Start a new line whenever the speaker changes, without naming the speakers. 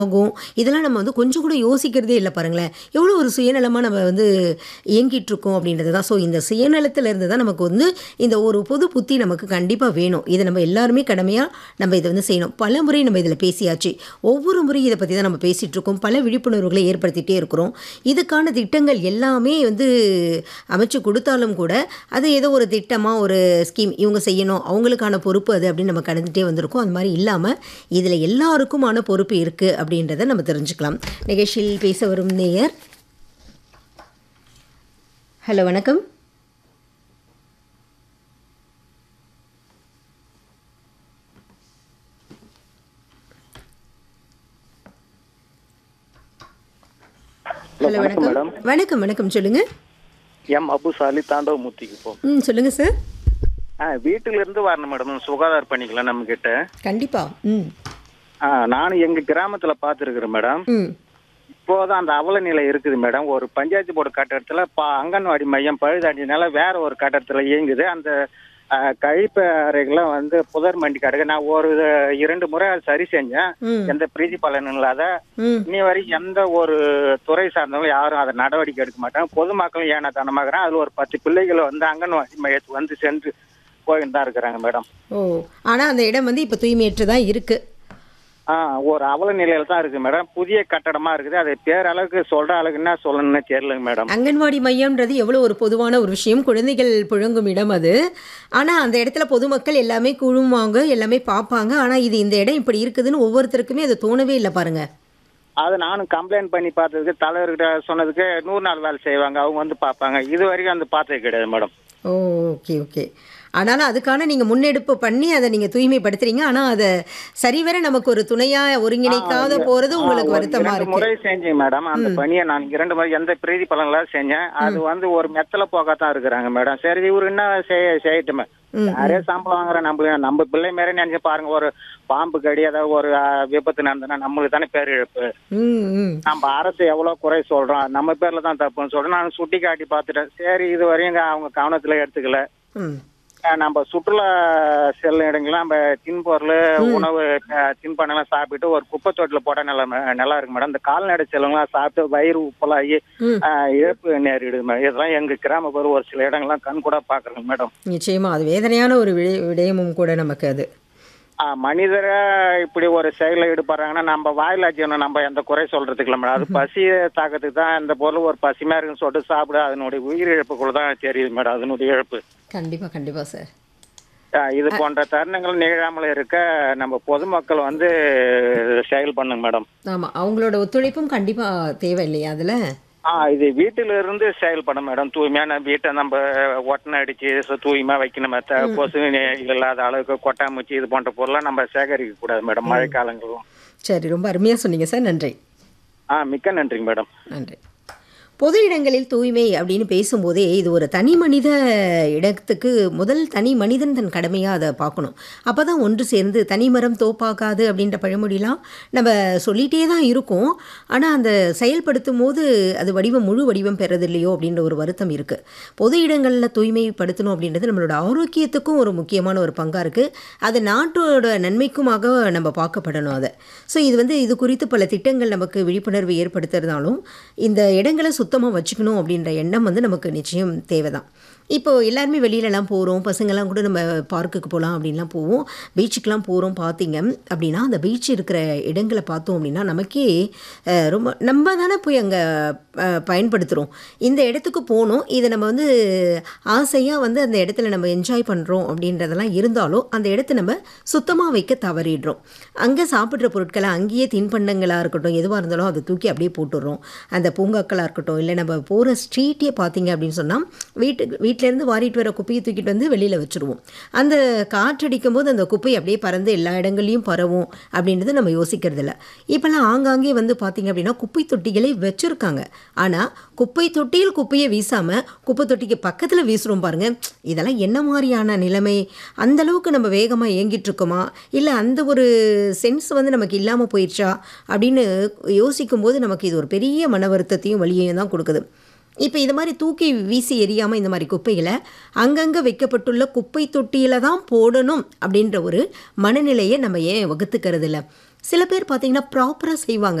ஆகும் இதெல்லாம் நம்ம வந்து கொஞ்சம் கூட யோசிக்கிறதே இல்லை பாருங்களேன் எவ்வளோ ஒரு சுயநலமாக நம்ம வந்து இயங்கிட்டு இருக்கோம் அப்படின்றது தான் ஸோ இந்த சுயநலத்திலேருந்து தான் நமக்கு வந்து இந்த ஒரு பொது புத்தி நமக்கு கண்டிப்பாக வேணும் இதை நம்ம எல்லாருமே கடமையாக நம்ம இதை வந்து செய்யணும் பல முறை நம்ம இதில் பேசியாச்சு ஒவ்வொரு முறையும் இதை பற்றி தான் நம்ம பேசிகிட்டு இருக்கோம் பல விழிப்புணர்வுகளை ஏற்படுத்திகிட்டே இருக்கிறோம் இதுக்கான திட்டங்கள் எல்லாமே வந்து அமைச்சு கொடுத்தாலும் கூட அது ஏதோ ஒரு திட்டமாக ஒரு ஸ்கீம் இவங்க செய்யணும் அவங்களுக்கான பொறுப்பு அது அப்படின்னு நம்ம கடந்துகிட்டே வந்திருக்கோம் அந்த மாதிரி இல்லாமல் இதில் எல்லாருக்குமான பொறுப்பு இருக்குது அப்படின்றத நம்ம தெரிஞ்சுக்கலாம் நிகழ்ச்சியில் பேச வரும் நேயர் ஹலோ வணக்கம் ஹலோ
வணக்கம்
வணக்கம்
மேடம்
வணக்கம் வணக்கம் சொல்லுங்கள்
எம் அபுசாலி தாண்டவமூர்த்திக்கு போ
ம் சொல்லுங்கள் சார்
ஆ வீட்டுல இருந்து வரணும் மேடம் சுகாதார பணிக்கலாம் நம்ம கிட்ட
கண்டிப்பாக ம்
ஆ நானும் எங்க கிராமத்துல பார்த்துருக்குறேன் மேடம்
ம்
இப்போதான் அந்த அவல நிலை இருக்குது மேடம் ஒரு பஞ்சாயத்து போர்டு கட்டடத்துல பா அங்கன்வாடி மையம் பழுதாண்டினால வேற ஒரு கட்டடத்துல இயங்குது அந்த ஆ, கழிப்பு அறைகள்லாம் வந்து புதர் மண்டி கிடக்கு நான் ஒரு இரண்டு முறை அதை சரி செஞ்சேன்
ம்
எந்த பிரீதி பலனும் இல்லாத
ம்
இன்னி வரைக்கும் எந்த ஒரு துறை சார்ந்தவங்களும் யாரும் அதை நடவடிக்கை எடுக்க மாட்டாங்க பொதுமக்களும் ஏனா தனமாகறான் அதுல ஒரு பத்து பிள்ளைகள் வந்து அங்கன்வாடி மையத்துக்கு வந்து சென்று போயின்னு தான் இருக்கிறாங்க மேடம்
ஓ ஆனால் அந்த இடம் வந்து இப்போ தூய்மையற்று தான் இருக்குது
ஆ ஒரு அவல நிலையில தான் இருக்கு மேடம் புதிய கட்டடமா இருக்குது அது பேர் அளவுக்கு சொல்ற அளவுக்கு என்ன சொல்லணும்னு தெரியலங்க மேடம்
அங்கன்வாடி மையம்ன்றது எவ்வளோ ஒரு பொதுவான ஒரு விஷயம் குழந்தைகள் புழங்கும் இடம் அது ஆனால் அந்த இடத்துல பொதுமக்கள் எல்லாமே குழுவாங்க எல்லாமே பார்ப்பாங்க ஆனால் இது இந்த இடம் இப்படி இருக்குதுன்னு ஒவ்வொருத்தருக்குமே அது தோணவே இல்லை பாருங்க
அது நானும் கம்ப்ளைண்ட் பண்ணி பார்த்ததுக்கு தலைவர்கிட்ட சொன்னதுக்கு நூறு நாள் வேலை செய்வாங்க அவங்க வந்து பார்ப்பாங்க இது வரைக்கும் அந்த பார்த்தது கிடையாது மேடம்
ஓ ஓகே ஓகே ஆனாலும் அதுக்கான நீங்கள் முன்னெடுப்பு பண்ணி அதை நீங்கள் தூய்மைப்படுத்துறீங்க ஆனால் அதை சரிவர நமக்கு ஒரு துணையாக ஒருங்கிணைக்காத போகிறது உங்களுக்கு
ஆ, ஒரு
வருத்தமாக
இரண்டு
இருக்கு
முறை செஞ்சேன் மேடம் அந்த பணியை நான் இரண்டு முறை எந்த பிரீதி பலன்லாம் செஞ்சேன் அது வந்து ஒரு மெத்தல போக்கத்தான் இருக்கிறாங்க மேடம் சரி இவரு என்ன செய்ய செய்யட்டுமே
ம்,
நிறைய சம்பளம் வாங்குற நம்ம நம்ம பிள்ளை மாரி நினைச்சு பாருங்க ஒரு பாம்பு கடி ஏதாவது ஒரு ஆ, விபத்து நடந்ததுன்னா நம்மளுக்கு தானே பேர் இழப்பு
ம் ம்
நம்ம அரசு எவ்வளவு குறை சொல்றோம் நம்ம பேர்ல தான் தப்புன்னு சொல்றோம் நான் சுட்டி காட்டி பார்த்துட்டேன் சரி இது வரையும் இங்க அவங்க கவனத்துல எடுத்துக்கல
ம்
அஹ் நம்ம சுற்றுலா செல்லும் இடங்கள்லாம் நம்ம தின்பொருள் உணவு அஹ் தின்பண்டம்லாம் சாப்பிட்டு ஒரு குப்பை தொட்டில போட்டா நல்லா ம- நல்லா இருக்கு மேடம் இந்த கால்நடை செல்வங்களாம் சாப்பிட்டு வயிறு உப்பலாகி
ம்.
அஹ் இழப்பு நேரிடுது மேடம் இதெல்லாம் எங்க கிராமப்புற ஒரு சில இடங்கள்லாம் கண் கூட பாக்குறேங்க மேடம்
நிச்சயமா அது வேதனையான ஒரு விடய விடயமும் கூட நமக்கு அது
ஆஹ் மனிதரை இப்படி ஒரு செயலை ஈடுபடுறாங்கன்னா நம்ம வாயிலா ஜீவனம் நம்ம எந்த குறை சொல்றதுக்கு இல்லை மேடம் அது பசி தாக்கத்துக்கு தான் இந்த பொருள் ஒரு பசிமையா இருக்குன்னு சொல்லிட்டு சாப்பிட அதனுடைய உயிரிழப்புக்குள்ள தான் தெரியுது மேடம் அதனுடைய இழப்பு
கண்டிப்பாக கண்டிப்பாக சார்
ஆஹ் இது போன்ற தருணங்கள் நிகழாமல் இருக்க நம்ம பொதுமக்கள் வந்து செயல் பண்ணுங்க மேடம்
ஆமாம் அவங்களோட ஒத்துழைப்பும் கண்டிப்பாக தேவை இல்லையா அதில்
ஆ இது வீட்டில இருந்து செயல்படும் மேடம் தூய்மையான வீட்டை நம்ம ஒட்டனை அடிச்சு சு- தூய்மையா வைக்கணும் த- கொசு நி- இல்லாத அளவுக்கு கொட்டாம்பூச்சி இது போன்ற பொருளை நம்ம சேகரிக்க கூடாது மேடம் மழை காலங்களும்
சரி ரொம்ப அருமையாக சொன்னீங்க சார் நன்றி
ஆ மிக்க நன்றிங்க மேடம்
நன்றி பொது இடங்களில் தூய்மை அப்படின்னு பேசும்போதே இது ஒரு தனி மனித இடத்துக்கு முதல் தனி மனிதன் தன் கடமையாக அதை பார்க்கணும் அப்போ தான் ஒன்று சேர்ந்து தனி மரம் தோப்பாக்காது அப்படின்ற பழமொழிலாம் நம்ம சொல்லிகிட்டே தான் இருக்கோம் ஆனால் அந்த செயல்படுத்தும் போது அது வடிவம் முழு வடிவம் பெறதில்லையோ அப்படின்ற ஒரு வருத்தம் இருக்குது பொது இடங்களில் தூய்மைப்படுத்தணும் அப்படின்றது நம்மளோட ஆரோக்கியத்துக்கும் ஒரு முக்கியமான ஒரு பங்காக இருக்குது அது நாட்டோட நன்மைக்குமாக நம்ம பார்க்கப்படணும் அதை ஸோ இது வந்து இது குறித்து பல திட்டங்கள் நமக்கு விழிப்புணர்வு ஏற்படுத்துறதாலும் இந்த இடங்களை சுத்தமாக வச்சுக்கணும் அப்படின்ற எண்ணம் வந்து நமக்கு நிச்சயம் தேவைதான் இப்போ எல்லாருமே வெளியிலலாம் போகிறோம் பசங்கள்லாம் கூட நம்ம பார்க்குக்கு போகலாம் அப்படின்லாம் போவோம் பீச்சுக்கெலாம் போகிறோம் பார்த்தீங்க அப்படின்னா அந்த பீச் இருக்கிற இடங்களை பார்த்தோம் அப்படின்னா நமக்கே அஹ், ரொம்ப நம்ம தானே போய் அங்கே பயன்படுத்துகிறோம் இந்த இடத்துக்கு போகணும் இதை நம்ம வந்து ஆசையாக வந்து அந்த இடத்துல நம்ம என்ஜாய் பண்ணுறோம் அப்படின்றதெல்லாம் இருந்தாலும் அந்த இடத்த நம்ம சுத்தமாக வைக்க தவறிடுறோம் அங்கே சாப்பிட்ற பொருட்களை அங்கேயே தின்பண்டங்களாக இருக்கட்டும் எதுவாக இருந்தாலும் அதை தூக்கி அப்படியே போட்டுடுறோம் அந்த பூங்காக்களாக இருக்கட்டும் இல்லை நம்ம போகிற ஸ்ட்ரீட்டே பார்த்தீங்க அப்படின்னு சொன்னால் வீட்டுக்கு வீட்டிலேருந்து வாரிட்டு வர குப்பையை தூக்கிட்டு வந்து வெளியில் வச்சுருவோம் அந்த காற்றடிக்கும் போது அந்த குப்பை அப்படியே பறந்து எல்லா இடங்கள்லையும் பரவும் அப்படின்றது நம்ம யோசிக்கிறது இல்லை இப்போல்லாம் ஆங்காங்கே வந்து பார்த்தீங்க அப்படின்னா குப்பை தொட்டிகளை வச்சுருக்காங்க ஆனால் குப்பை தொட்டியில் குப்பையை வீசாமல் குப்பை தொட்டிக்கு பக்கத்தில் வீசுகிறோம் பாருங்க இதெல்லாம் என்ன மாதிரியான நிலைமை அந்த அளவுக்கு நம்ம வேகமாக இயங்கிட்டு இருக்கோமா இல்லை அந்த ஒரு சென்ஸ் வந்து நமக்கு இல்லாமல் போயிடுச்சா அப்படின்னு யோசிக்கும் போது நமக்கு இது ஒரு பெரிய மன வருத்தத்தையும் வலியையும் தான் கொடுக்குது இப்போ இது மாதிரி தூக்கி வீசி எறியாமல் இந்த மாதிரி குப்பைகளை அங்கங்கே வைக்கப்பட்டுள்ள குப்பை தொட்டியில் தான் போடணும் அப்படின்ற ஒரு மனநிலையை நம்ம ஏன் வகுத்துக்கிறது இல்லை சில பேர் பார்த்தீங்கன்னா ப்ராப்பராக செய்வாங்க